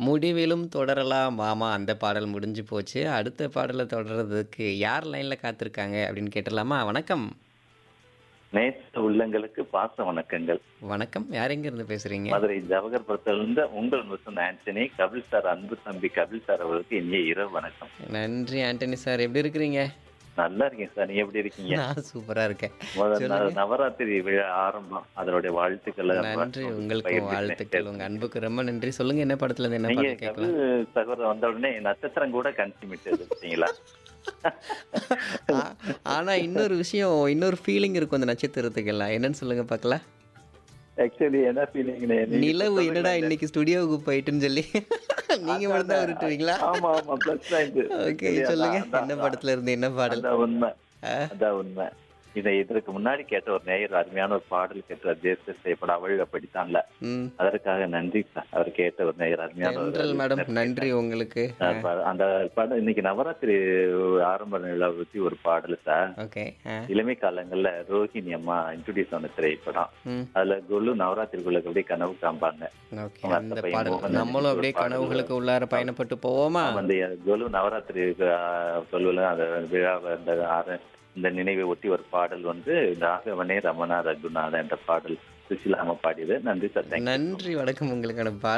முடிவிலும் தொடரலாம் மாமா அந்த பாடல் முடிஞ்சு போச்சு. அடுத்த பாடல தொடர்றதுக்கு யார் லைன்ல காத்திருக்காங்க அப்படின்னு கேட்டுறலாமா? வணக்கம். நேச உள்ளங்களுக்கு பாச வணக்கங்கள். வணக்கம். யார் எங்கேருந்து பேசுறீங்க? மதுரை ஜவஹர்புரத்திலிருந்து உங்கள் மிஸ்டர் ஆண்டனி, கபில் சார் அன்பு தம்பி கபில் சார் அவர்களுக்கு இனிய இரவு வணக்கம். நன்றி ஆண்டனி சார். எப்படி இருக்கிறீங்க? நல்லா இருக்கேன் சார். நீங்க எப்படி இருக்கீங்க? நான் சூப்பரா இருக்கேன். முதல் சொல்லுங்க. ந- நவராத்திரி விழா ஆரம்பம். அதனுடைய வாழ்த்துக்களை நன்றி உங்களுக்கும் பகிர்ந்துக்கிறேன். வாழ்த்துக்கள். உங்க அன்புக்கு ரொம்ப நன்றி. சொல்லுங்க என்ன படத்துல இருந்து என்ன நீங்க பாடல் கேட்கலாம்? கபில் சகோதரர் வந்த உடனே நட்சத்திரம் கூட கன்சிமிட்டது பார்த்தீங்களா? ஆ- ஆனா இன்னொரு விஷயம் இன்னொரு ஃபீலிங் இருக்கும் அந்த நட்சத்திரத்துக்கெல்லாம். என்னன்னு சொல்லுங்க பார்க்கலாம்? ஆக்சுவலி என்ன ஃபீலிங் நிலவு என்னடா இன்னைக்கு ஸ்டுடியோவுக்கு போயிட்டுன்னு சொல்லி நீங்க மட்டும் தான் உருட்டுவீங்களா? ஆமா ஆமா பிளஸ் பாயிண்ட் ஓகே சொல்லுங்க. என்ன படத்துல இருந்து என்ன பாடல்? அதான் உண்மை ஆ, அதான் உண்மை இதை இதற்கு முன்னாடி கேட்ட ஒரு நேயர் அருமையான ஒரு பாடல் கேட்ட தேச செய்யப்பட அவள் படித்தான்ல ம். அதற்காக நன்றி சார் அவர் கேட்ட ஒரு நேயர் அருமையான ஒரு தென்றல் மேடம் listener நன்றி உங்களுக்கு. ஆ, கேட்டார். ப- அந்த படம் இன்னைக்கு நவராத்திரி ஆரம்ப நிலா பத்தி ஒரு பாடல் சார் ஓகே. ஆ, இளமை காலங்கள்ல ரோஹிணி அம்மா இன்ட்ரோடியூஸ் ஆன திரைப்படம் ம். அதுல கொலு நவராத்திரிக்குள்ள அப்படியே கனவு காண்பாங்க ஓகே. அவங்க அந்த அத்தை பையன் பாடல் மோகன் நம்மளும் நடிச்ச அப்படியே ஒரு பாடல். கனவுகளுக்கு உள்ளார பயணப்பட்டு போவோமா? வந்து கொலு நவராத்திரி சொல்லுல அந்த விழாவை அந்த ஆர- இந்த நினைவை ஒட்டி ஒரு பாடல் வந்து ராகவனே ரமணா ரகுநாத என்ற பாடல் சுசிலாம பாடியது நன்றி சார் தேங்க்யூ நன்றி வணக்கம் உங்களுக்கான பாடல்